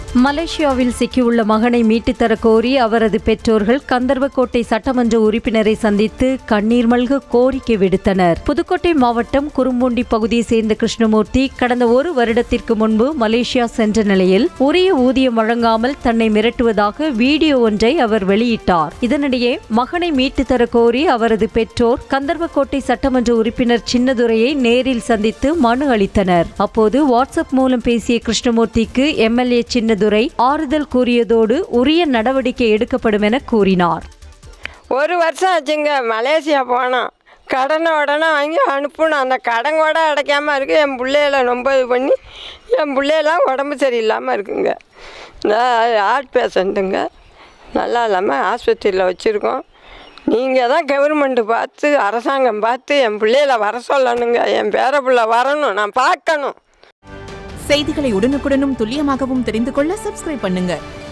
மலேசியாவில் சிக்கியுள்ள மகனை மீட்டுத் தரக் கோரி அவரது பெற்றோர்கள் கந்தர்வக்கோட்டை சட்டமன்ற உறுப்பினரை சந்தித்து கண்ணீர் மல்க கோரிக்கை விடுத்தனர் புதுக்கோட்டை மாவட்டம் குறும்பூண்டி பகுதியை சேர்ந்த கிருஷ்ணமூர்த்தி கடந்த ஒரு வருடத்திற்கு முன்பு மலேசியா சென்ற நிலையில் உரிய ஊதியம் வழங்காமல் தன்னை மிரட்டுவதாக வீடியோ ஒன்றை அவர் வெளியிட்டார் இதனிடையே மகனை மீட்டுத் தரக் கோரி அவரது பெற்றோர் கந்தர்வக்கோட்டை சட்டமன்ற உறுப்பினர் சின்னதுரையை நேரில் சந்தித்து மனு அளித்தனர் அப்போது வாட்ஸ்அப் மூலம் பேசிய கிருஷ்ணமூர்த்திக்கு எம்எல்ஏ சின்னதுரை ஆறுதல் கூறியதோடு உரிய நடவடிக்கை எடுக்கப்படும் என கூறினார் ஒரு வருஷம் ஆச்சுங்க மலேசியா போனோம் கடனை உடனே வாங்கி அனுப்பணும் அந்த கடன் கூட அடைக்காமல் இருக்கு என் பிள்ளையில ரொம்ப இது பண்ணி என் பிள்ளையெல்லாம் உடம்பு சரியில்லாமல் இருக்குங்க இந்த ஹார்ட் பேஷண்ட்டுங்க நல்லா இல்லாமல் ஆஸ்பத்திரியில் வச்சுருக்கோம் நீங்கள் தான் கவர்மெண்ட்டு பார்த்து அரசாங்கம் பார்த்து என் பிள்ளையில வர சொல்லணுங்க என் பேர பிள்ளை வரணும் நான் பார்க்கணும் செய்திகளை உடனுக்குடனும் துல்லியமாகவும் தெரிந்து கொள்ள சப்ஸ்கிரைப் பண்ணுங்க